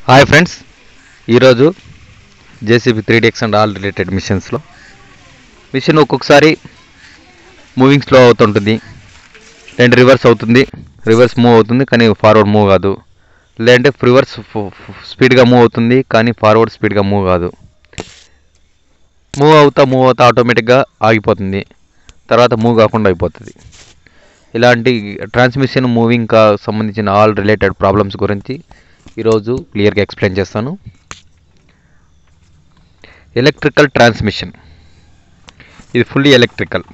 hi friends ఈరోజు JCB three DX and all related మిషన్స్లో mission ఒక్కొక్కసారి మూవింగ్ స్లో అవుతుంటుంది లేదంటే రివర్స్ అవుతుంది రివర్స్ మూవ్ అవుతుంది కానీ ఫార్వర్డ్ మూవ్ కాదు లేదంటే రివర్స్ స్పీడ్గా మూవ్ అవుతుంది కానీ ఫార్వర్డ్ స్పీడ్గా మూవ్ కాదు మూవ్ అవుతా మూవ్ అవుతా ఆటోమేటిక్గా ఆగిపోతుంది తర్వాత మూవ్ కాకుండా అయిపోతుంది ఇలాంటి ట్రాన్స్మిషన్ మూవింగ్ కా సంబంధించిన ఆల్ రిలేటెడ్ ప్రాబ్లమ్స్ గురించి ఈరోజు క్లియర్గా ఎక్స్ప్లెయిన్ చేస్తాను ఎలక్ట్రికల్ ట్రాన్స్మిషన్ ఇది ఫుల్లీ ఎలక్ట్రికల్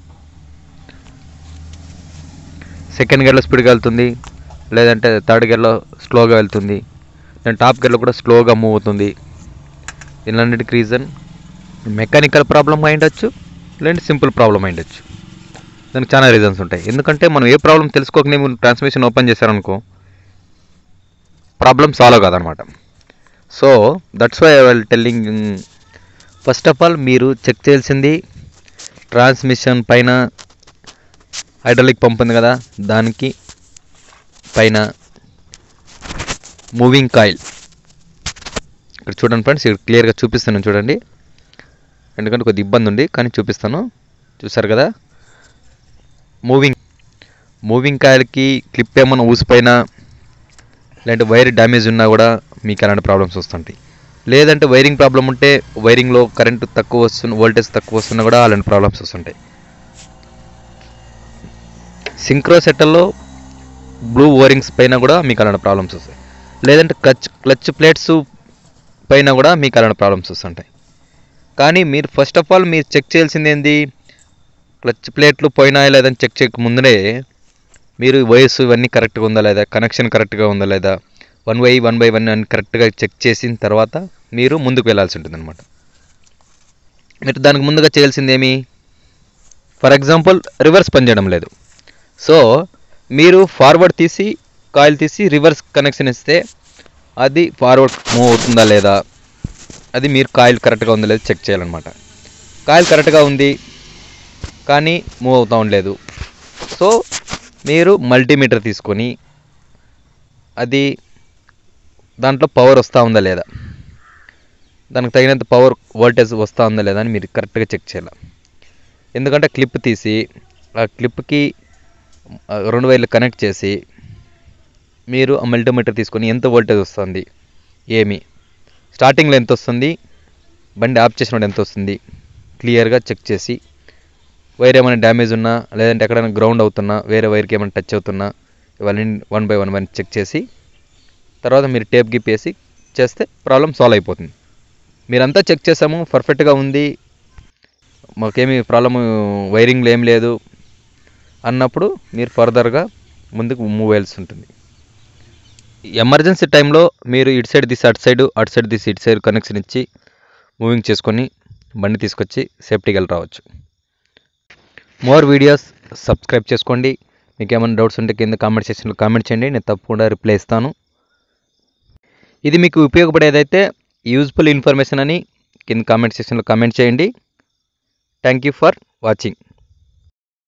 సెకండ్ గేర్లో స్పీడ్గా వెళ్తుంది లేదంటే థర్డ్ గేర్లో స్లోగా వెళ్తుంది లేదంటే టాప్ గేర్లో కూడా స్లోగా మూవ్ అవుతుంది ఇలాంటికి రీజన్ మెకానికల్ ప్రాబ్లం అయి ఉండొచ్చు లేదంటే సింపుల్ ప్రాబ్లం అయి ఉండొచ్చు దానికి చాలా రీజన్స్ ఉంటాయి ఎందుకంటే మనం ఏ ప్రాబ్లం తెలుసుకోకనే మీరు ట్రాన్స్మిషన్ ఓపెన్ చేశారనుకో ప్రాబ్లం సాల్వ్ కాదనమాట so that's why I will telling first of all మీరు చెక్ చేయాల్సింది ట్రాన్స్మిషన్ పైన హైడ్రాలిక్ పంప్ ఉంది కదా దానికి పైన మూవింగ్ కాయిల్ ఇక్కడ చూడండి ఫ్రెండ్స్ ఇక్కడ క్లియర్గా చూపిస్తాను చూడండి ఎందుకంటే కొద్ది ఇబ్బంది ఉంది కానీ చూపిస్తాను చూసారు కదా మూవింగ్ మూవింగ్ కాయిల్కి క్లిప్ ఏమైనా ఊసిపోయినా లేదంటే వైర్ డ్యామేజ్ ఉన్నా కూడా మీకు అలాంటి ప్రాబ్లమ్స్ వస్తుంటాయి లేదంటే వైరింగ్ ప్రాబ్లం ఉంటే వైరింగ్లో కరెంట్ తక్కువ వస్తున్న వోల్టేజ్ తక్కువ వస్తున్నా కూడా అలాంటి ప్రాబ్లమ్స్ వస్తుంటాయి సింక్రో సెట్టల్లో బ్లూ ఓరింగ్స్ పైన కూడా మీకు అలాంటి ప్రాబ్లమ్స్ వస్తాయి లేదంటే క్లచ్ క్లచ్ ప్లేట్స్ పైన కూడా మీకు అలాంటి ప్రాబ్లమ్స్ వస్తుంటాయి కానీ మీరు ఫస్ట్ ఆఫ్ ఆల్ మీరు చెక్ చేయాల్సింది ఏంది క్లచ్ ప్లేట్లు పోయినాయా లేదని చెక్ చేయక ముందునే మీరు వయస్సు ఇవన్నీ కరెక్ట్గా ఉందా లేదా కనెక్షన్ కరెక్ట్గా ఉందా లేదా one by one by one అని కరెక్ట్గా చెక్ చేసిన తర్వాత మీరు ముందుకు వెళ్ళాల్సి ఉంటుంది అనమాట మీరు దానికి ముందుగా చేయాల్సింది ఏమి ఫర్ ఎగ్జాంపుల్ రివర్స్ పనిచేయడం లేదు సో మీరు ఫార్వర్డ్ తీసి కాయిల్ తీసి రివర్స్ కనెక్షన్ ఇస్తే అది ఫార్వర్డ్ మూవ్ అవుతుందా లేదా అది మీరు కాయిల్ కరెక్ట్గా ఉందా లేదా చెక్ చేయాలన్నమాట కాయిల్ కరెక్ట్గా ఉంది కానీ మూవ్ అవుతూ ఉండలేదు సో మీరు మల్టీమీటర్ తీసుకొని అది దాంట్లో పవర్ వస్తూ ఉందా లేదా దానికి తగినంత పవర్ వోల్టేజ్ వస్తూ ఉందా లేదా అని మీరు కరెక్ట్గా చెక్ చేయాలి ఎందుకంటే క్లిప్ తీసి ఆ క్లిప్కి ఆ రెండు వైర్లు కనెక్ట్ చేసి మీరు ఆ మల్టీమీటర్ తీసుకొని ఎంత వోల్టేజ్ వస్తుంది ఏమి స్టార్టింగ్లో ఎంత వస్తుంది బండి ఆఫ్ చేసినప్పుడు ఎంత వస్తుంది క్లియర్గా చెక్ చేసి వైర్ ఏమైనా డ్యామేజ్ ఉన్నా లేదంటే ఎక్కడైనా గ్రౌండ్ అవుతున్నా వేరే వైర్కి ఏమైనా టచ్ అవుతున్నా ఇవన్నీ one by one one check చేసి తర్వాత మీరు టేప్ గిప్పేసి చేస్తే ప్రాబ్లం సాల్వ్ అయిపోతుంది మీరంతా చెక్ చేసాము పర్ఫెక్ట్గా ఉంది మాకేమీ ప్రాబ్లమ్ వైరింగ్లో ఏం లేదు అన్నప్పుడు మీరు ఫర్దర్గా ముందుకు మూవ్ వేయాల్సి ఉంటుంది ఎమర్జెన్సీ టైంలో మీరు ఇటు సైడ్ తీసి అటు సైడ్ అటు సైడ్ తీసి ఇటు సైడ్ కనెక్షన్ ఇచ్చి మూవింగ్ చేసుకొని బండి తీసుకొచ్చి సేఫ్టీకి వెళ్ళి రావచ్చు మోర్ వీడియోస్ సబ్స్క్రైబ్ చేసుకోండి మీకు ఏమైనా డౌట్స్ ఉంటే కింద కామెంట్ సెక్షన్లో కామెంట్ చేయండి నేను తప్పకుండా రిప్లై ఇస్తాను ఇది మీకు ఉపయోగపడేదైతే యూజ్ఫుల్ ఇన్ఫర్మేషన్ అని కింద కామెంట్ సెక్షన్లో కామెంట్ చేయండి థ్యాంక్ యూ ఫర్ వాచింగ్